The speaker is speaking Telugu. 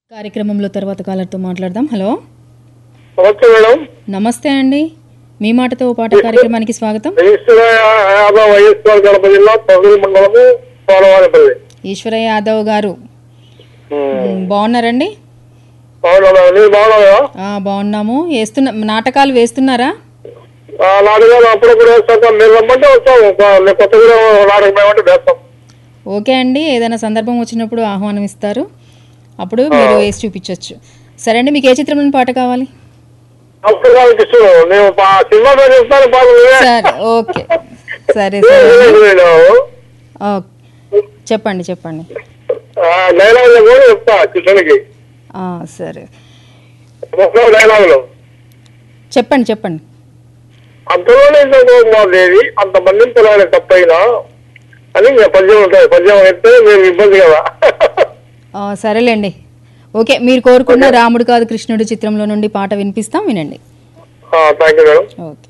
కార్యక్రమంలో తర్వాత కాలర్తో మాట్లాడదాం హలో నమస్తే మేడం నమస్తే అండి మీ మాటతో ఓ పాట కార్యక్రమానికి స్వాగతం ఈశ్వర యాదవ్ వైఎస్ఆర్ గడప జిల్లా తొమ్మిది మండలము పోలవారిపల్లి ఈశ్వర యాదవ్ గారు మ్, బాగున్నారండి అవునా మీరు బాగున్నారా ఆ, బాగున్నాము వేస్తున్న నాటకాలు వేస్తున్నారా ఆ, నాటకాలు అప్పుడప్పుడు వేస్తాం మీరు రమ్మంటే వస్తాం ఒక- మేము కొత్తగా నాటకం ఏమంటే వేస్తాం ఓకే అండి ఏదైనా సందర్భం వచ్చినప్పుడు ఆహ్వానం ఇస్తారు అప్పుడు మీరు వేసి చూపించవచ్చు సరే అండి మీకు ఏ చిత్రంలోని పాట కావాలి అప్పుడు ఇష్టం నేను పా- సినిమా పేరు చెప్తాను పాలు సరే ఓకే సరే సరే ఓకే చెప్పండి చెప్పండి డైలాగ్ కూడా చెప్తా కృష్ణుడికి ఆ, సరే ఒక్కో డైలాగులు చెప్పండి చెప్పండి అంతలోనే దేవి అంతమంది పిల్లలు తప్పైనా అని ఇంకా పద్యం ఉంటుంది పద్యం అయితే మేము ఇబ్బంది కదా ఆ, సరేలేండి ఓకే మీరు కోరుకున్న రాముడు కాదు కృష్ణుడు చిత్రంలో నుండి పాట వినిపిస్తాం వినండి థ్యాంక్ యూ మేడం ఓకే